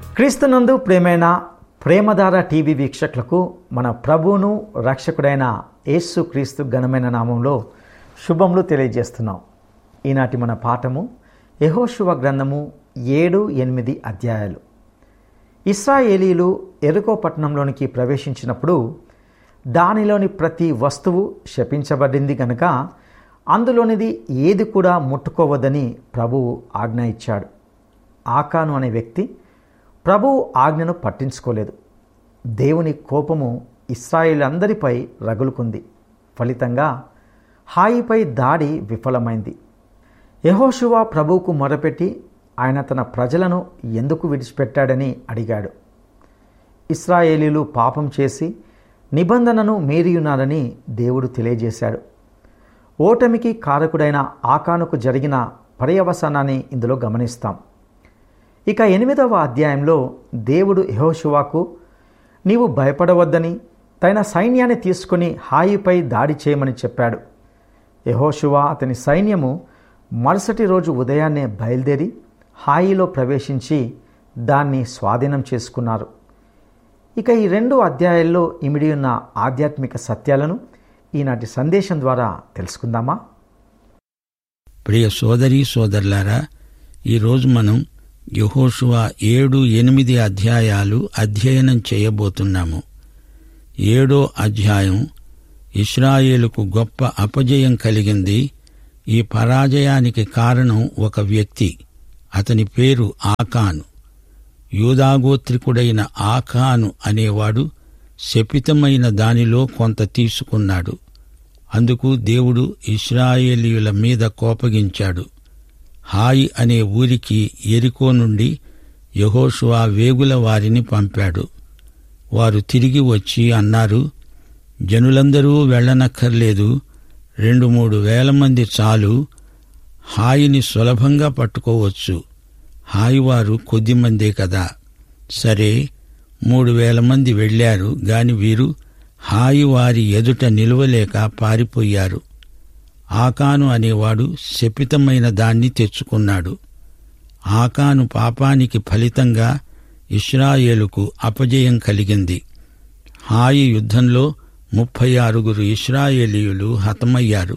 క్రీస్తునందు ప్రేమైన ప్రేమధార టీవీ వీక్షకులకు మన ప్రభువును రక్షకుడైన యేసు క్రీస్తు ఘనమైన నామంలో శుభములు తెలియజేస్తున్నాం ఈనాటి మన పాఠము యెహోషువ గ్రంథము ఏడు ఎనిమిది అధ్యాయాలు ఇస్రాయేలీలు ఎరుకో పట్టణంలోనికి ప్రవేశించినప్పుడు దానిలోని ప్రతి వస్తువు శపించబడింది కనుక అందులోనిది ఏది కూడా ముట్టుకోవద్దని ప్రభువు ఆజ్ఞ ఇచ్చాడు ఆకాను అనే వ్యక్తి ప్రభువు ఆజ్ఞను పట్టించుకోలేదు దేవుని కోపము ఇస్రాయిలందరిపై రగులుకుంది ఫలితంగా హాయిపై దాడి విఫలమైంది యహోషువ ప్రభువుకు మొరపెట్టి ఆయన తన ప్రజలను ఎందుకు విడిచిపెట్టాడని అడిగాడు ఇస్రాయేలీలు పాపం చేసి నిబంధనను మీరియున్నారని దేవుడు తెలియజేశాడు ఓటమికి కారకుడైన ఆకానుకు జరిగిన పర్యవసానాన్ని ఇందులో గమనిస్తాం ఇక ఎనిమిదవ అధ్యాయంలో దేవుడు యహోషువాకు నీవు భయపడవద్దని తన సైన్యాన్ని తీసుకుని హాయిపై దాడి చేయమని చెప్పాడు యహోషువా అతని సైన్యము మరుసటి రోజు ఉదయాన్నే బయలుదేరి హాయిలో ప్రవేశించి దాన్ని స్వాధీనం చేసుకున్నారు ఇక ఈ రెండు అధ్యాయాల్లో ఇమిడి ఉన్న ఆధ్యాత్మిక సత్యాలను ఈనాటి సందేశం ద్వారా తెలుసుకుందామా ప్రియ సోదరి సోదరులారా ఈరోజు మనం యహోషువ ఏడు ఎనిమిది అధ్యాయాలు అధ్యయనం చేయబోతున్నాము ఏడో అధ్యాయం ఇస్రాయేలుకు గొప్ప అపజయం కలిగింది ఈ పరాజయానికి కారణం ఒక వ్యక్తి అతని పేరు ఆకాను యూదాగోత్రికుడైన ఆకాను అనేవాడు శపితమైన దానిలో కొంత తీసుకున్నాడు అందుకు దేవుడు ఇస్రాయేలీయుల మీద కోపగించాడు హాయి అనే ఊరికి ఎరికో నుండి యహోషువా వేగుల వారిని పంపాడు వారు తిరిగి వచ్చి అన్నారు జనులందరూ వెళ్ళనక్కర్లేదు రెండు మూడు వేల మంది చాలు హాయిని సులభంగా పట్టుకోవచ్చు హాయివారు కొద్దిమందే కదా సరే మూడు వేల మంది వెళ్లారు గాని వీరు హాయి వారి ఎదుట నిలువలేక పారిపోయారు ఆకాను అనేవాడు శపితమైన దాన్ని తెచ్చుకున్నాడు ఆకాను పాపానికి ఫలితంగా ఇస్రాయేలుకు అపజయం కలిగింది హాయి యుద్ధంలో ముప్పై ఆరుగురు ఇస్రాయేలీయులు హతమయ్యారు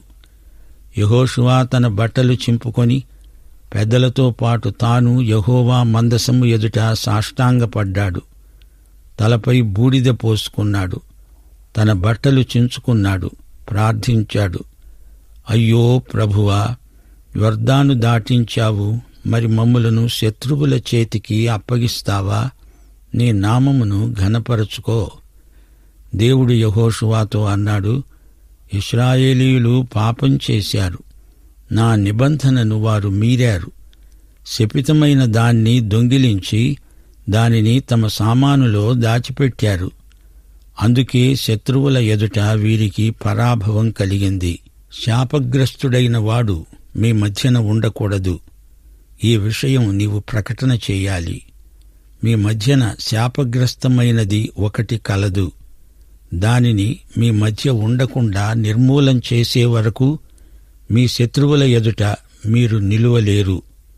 యహోషువా తన బట్టలు చింపుకొని పెద్దలతో పాటు తాను యహోవా మందసము ఎదుట సాష్టాంగపడ్డాడు తలపై బూడిద పోసుకున్నాడు తన బట్టలు చించుకున్నాడు ప్రార్థించాడు అయ్యో ప్రభువా వ్యర్థాను దాటించావు మరి మమ్ములను శత్రువుల చేతికి అప్పగిస్తావా నీ నామమును ఘనపరచుకో దేవుడు యహోషువాతో అన్నాడు ఇస్రాయేలీయులు పాపం చేశారు నా నిబంధనను వారు మీరారు శపితమైన దాన్ని దొంగిలించి దానిని తమ సామానులో దాచిపెట్టారు అందుకే శత్రువుల ఎదుట వీరికి పరాభవం కలిగింది శాపగ్రస్తుడైన వాడు మీ మధ్యన ఉండకూడదు ఈ విషయం నీవు ప్రకటన చేయాలి మీ మధ్యన శాపగ్రస్తమైనది ఒకటి కలదు దానిని మీ మధ్య ఉండకుండా నిర్మూలం చేసే వరకు మీ శత్రువుల ఎదుట మీరు నిలువలేరు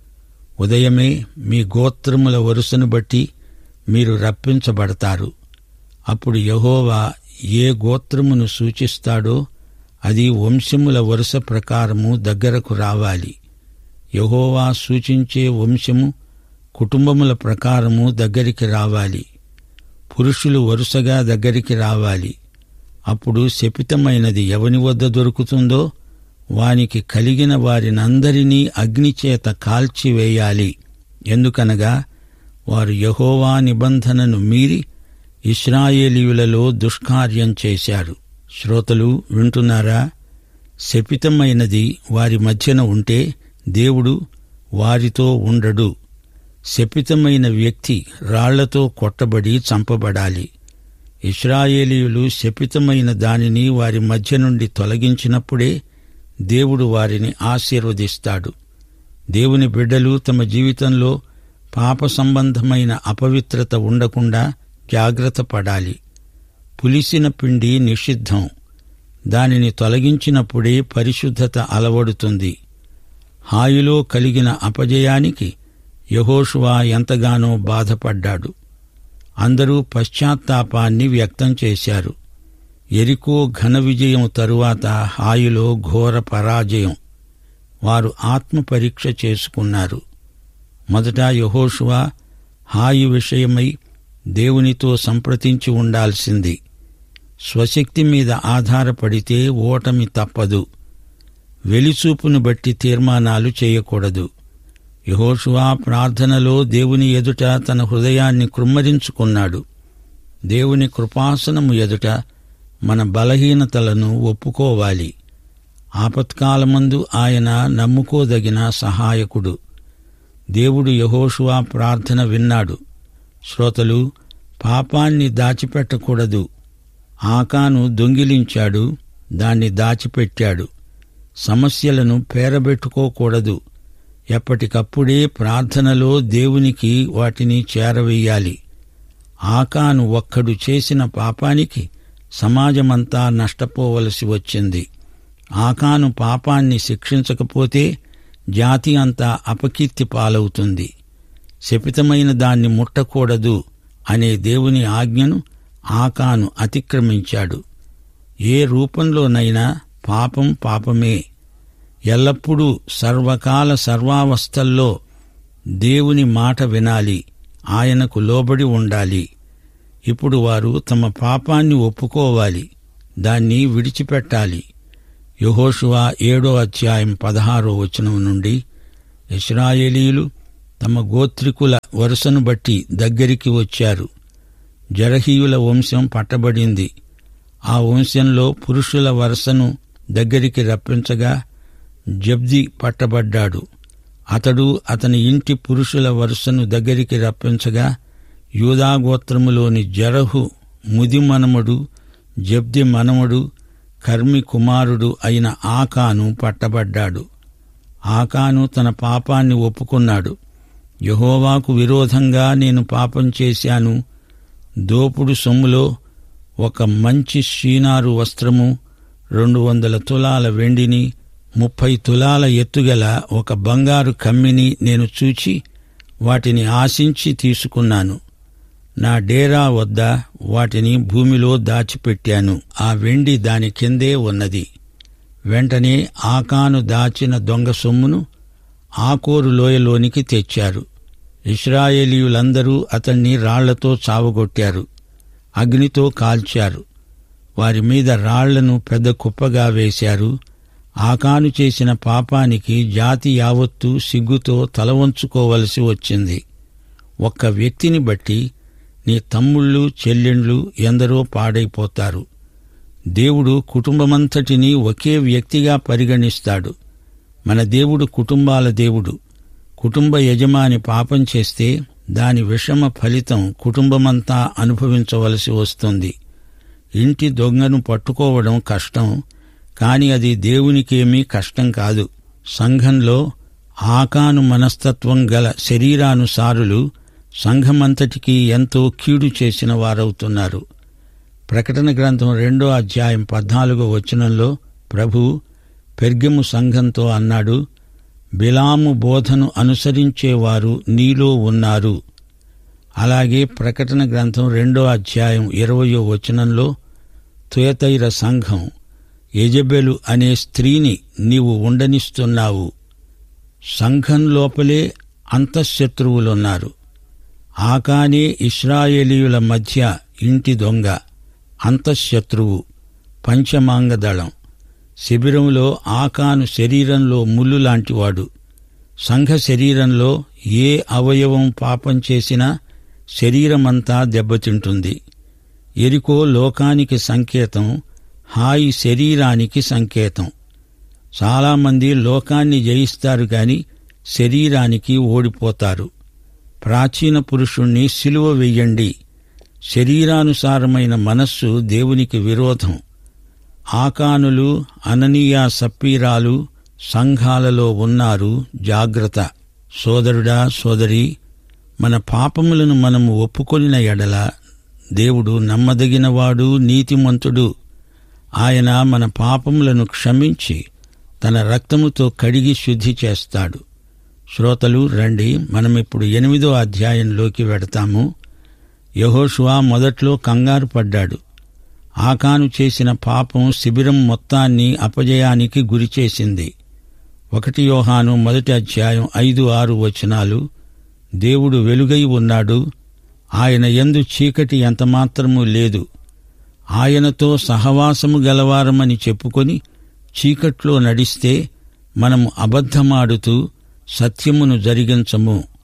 ఉదయమే మీ గోత్రముల వరుసను బట్టి మీరు రప్పించబడతారు అప్పుడు యహోవా ఏ గోత్రమును సూచిస్తాడో అది వంశముల వరుస ప్రకారము దగ్గరకు రావాలి యహోవా సూచించే వంశము కుటుంబముల ప్రకారము దగ్గరికి రావాలి పురుషులు వరుసగా దగ్గరికి రావాలి అప్పుడు శపితమైనది ఎవని వద్ద దొరుకుతుందో వానికి కలిగిన వారినందరినీ అగ్నిచేత కాల్చివేయాలి ఎందుకనగా వారు యహోవా నిబంధనను మీరి ఇస్రాయేలీయులలో దుష్కార్యం చేశారు శ్రోతలు వింటున్నారా శపితమైనది వారి మధ్యన ఉంటే దేవుడు వారితో ఉండడు శపితమైన వ్యక్తి రాళ్లతో కొట్టబడి చంపబడాలి ఇస్రాయేలీయులు శపితమైన దానిని వారి మధ్య నుండి తొలగించినప్పుడే దేవుడు వారిని ఆశీర్వదిస్తాడు దేవుని బిడ్డలు తమ జీవితంలో పాప సంబంధమైన అపవిత్రత ఉండకుండా జాగ్రత్త పడాలి పులిసిన పిండి నిషిద్ధం దానిని తొలగించినప్పుడే పరిశుద్ధత అలవడుతుంది హాయిలో కలిగిన అపజయానికి యహోషువా ఎంతగానో బాధపడ్డాడు అందరూ పశ్చాత్తాపాన్ని వ్యక్తం చేశారు ఎరికో ఘన విజయం తరువాత హాయిలో ఘోర పరాజయం వారు ఆత్మ పరీక్ష చేసుకున్నారు మొదట యహోషువా హాయి విషయమై దేవునితో సంప్రదించి ఉండాల్సింది స్వశక్తి మీద ఆధారపడితే ఓటమి తప్పదు వెలిచూపును బట్టి తీర్మానాలు చేయకూడదు యహోషువా ప్రార్థనలో దేవుని ఎదుట తన హృదయాన్ని కృమ్మరించుకున్నాడు దేవుని కృపాసనము ఎదుట మన బలహీనతలను ఒప్పుకోవాలి ఆపత్కాలమందు ఆయన నమ్ముకోదగిన సహాయకుడు దేవుడు యహోషువా ప్రార్థన విన్నాడు శ్రోతలు పాపాన్ని దాచిపెట్టకూడదు ఆకాను దొంగిలించాడు దాన్ని దాచిపెట్టాడు సమస్యలను పేరబెట్టుకోకూడదు ఎప్పటికప్పుడే ప్రార్థనలో దేవునికి వాటిని చేరవేయాలి ఆకాను ఒక్కడు చేసిన పాపానికి సమాజమంతా నష్టపోవలసి వచ్చింది ఆకాను పాపాన్ని శిక్షించకపోతే జాతి అంతా అపకీర్తి పాలవుతుంది శపితమైన దాన్ని ముట్టకూడదు అనే దేవుని ఆజ్ఞను ఆకాను అతిక్రమించాడు ఏ రూపంలోనైనా పాపం పాపమే ఎల్లప్పుడూ సర్వకాల సర్వావస్థల్లో దేవుని మాట వినాలి ఆయనకు లోబడి ఉండాలి ఇప్పుడు వారు తమ పాపాన్ని ఒప్పుకోవాలి దాన్ని విడిచిపెట్టాలి యహోషువా ఏడో అధ్యాయం పదహారో వచనం నుండి ఇస్రాయేలీలు తమ గోత్రికుల వరుసను బట్టి దగ్గరికి వచ్చారు జరహీయుల వంశం పట్టబడింది ఆ వంశంలో పురుషుల వరుసను దగ్గరికి రప్పించగా జబ్ది పట్టబడ్డాడు అతడు అతని ఇంటి పురుషుల వరుసను దగ్గరికి రప్పించగా యూదాగోత్రములోని జరహు ముది మనముడు జబ్ది మనముడు కర్మి కుమారుడు అయిన ఆకాను పట్టబడ్డాడు ఆకాను తన పాపాన్ని ఒప్పుకున్నాడు యహోవాకు విరోధంగా నేను పాపం చేశాను దోపుడు సొమ్ములో ఒక మంచి షీనారు వస్త్రము రెండు వందల తులాల వెండిని ముప్పై తులాల ఎత్తుగల ఒక బంగారు కమ్మిని నేను చూచి వాటిని ఆశించి తీసుకున్నాను నా డేరా వద్ద వాటిని భూమిలో దాచిపెట్టాను ఆ వెండి దాని కిందే ఉన్నది వెంటనే ఆకాను దాచిన దొంగ సొమ్మును ఆకోరు లోయలోనికి తెచ్చారు ఇస్రాయేలీయులందరూ అతన్ని రాళ్లతో చావగొట్టారు అగ్నితో కాల్చారు వారి మీద రాళ్లను పెద్ద కుప్పగా వేశారు ఆకాను చేసిన పాపానికి జాతి యావత్తు సిగ్గుతో తలవంచుకోవలసి వచ్చింది ఒక్క వ్యక్తిని బట్టి నీ తమ్ముళ్ళు చెల్లెండ్లు ఎందరో పాడైపోతారు దేవుడు కుటుంబమంతటినీ ఒకే వ్యక్తిగా పరిగణిస్తాడు మన దేవుడు కుటుంబాల దేవుడు కుటుంబ యజమాని పాపం చేస్తే దాని విషమ ఫలితం కుటుంబమంతా అనుభవించవలసి వస్తుంది ఇంటి దొంగను పట్టుకోవడం కష్టం కాని అది దేవునికేమీ కష్టం కాదు సంఘంలో ఆకాను మనస్తత్వం గల శరీరానుసారులు సంఘమంతటికీ ఎంతో కీడు చేసిన వారవుతున్నారు ప్రకటన గ్రంథం రెండో అధ్యాయం పద్నాలుగో వచనంలో ప్రభు పెర్గెము సంఘంతో అన్నాడు బిలాము బోధను అనుసరించేవారు నీలో ఉన్నారు అలాగే ప్రకటన గ్రంథం రెండో అధ్యాయం ఇరవయో వచనంలో తుయతైర సంఘం యజబెలు అనే స్త్రీని నీవు ఉండనిస్తున్నావు సంఘం లోపలే అంతఃశత్రువులున్నారు ఆకానే ఇస్రాయేలీయుల మధ్య ఇంటి దొంగ అంతఃశత్రువు పంచమాంగదళం శిబిరంలో ఆకాను శరీరంలో ముళ్ళు లాంటివాడు సంఘ శరీరంలో ఏ అవయవం పాపం చేసినా శరీరమంతా దెబ్బతింటుంది ఎరికో లోకానికి సంకేతం హాయి శరీరానికి సంకేతం చాలామంది లోకాన్ని జయిస్తారు గాని శరీరానికి ఓడిపోతారు ప్రాచీన పురుషుణ్ణి సిలువ వెయ్యండి శరీరానుసారమైన మనస్సు దేవునికి విరోధం ఆకానులు అననీయ సప్పీరాలు సంఘాలలో ఉన్నారు జాగ్రత్త సోదరుడా సోదరి మన పాపములను మనము ఒప్పుకొనిన ఎడల దేవుడు నమ్మదగినవాడు నీతిమంతుడు ఆయన మన పాపములను క్షమించి తన రక్తముతో కడిగి శుద్ధి చేస్తాడు శ్రోతలు రండి మనమిప్పుడు ఎనిమిదో అధ్యాయంలోకి వెడతాము యహోషువా మొదట్లో కంగారు పడ్డాడు ఆకాను చేసిన పాపం శిబిరం మొత్తాన్ని అపజయానికి గురిచేసింది ఒకటి యోహాను మొదటి అధ్యాయం ఐదు ఆరు వచనాలు దేవుడు వెలుగై ఉన్నాడు ఆయన యందు చీకటి ఎంతమాత్రమూ లేదు ఆయనతో సహవాసము గలవారమని చెప్పుకొని చీకట్లో నడిస్తే మనము అబద్ధమాడుతూ సత్యమును జరిగించము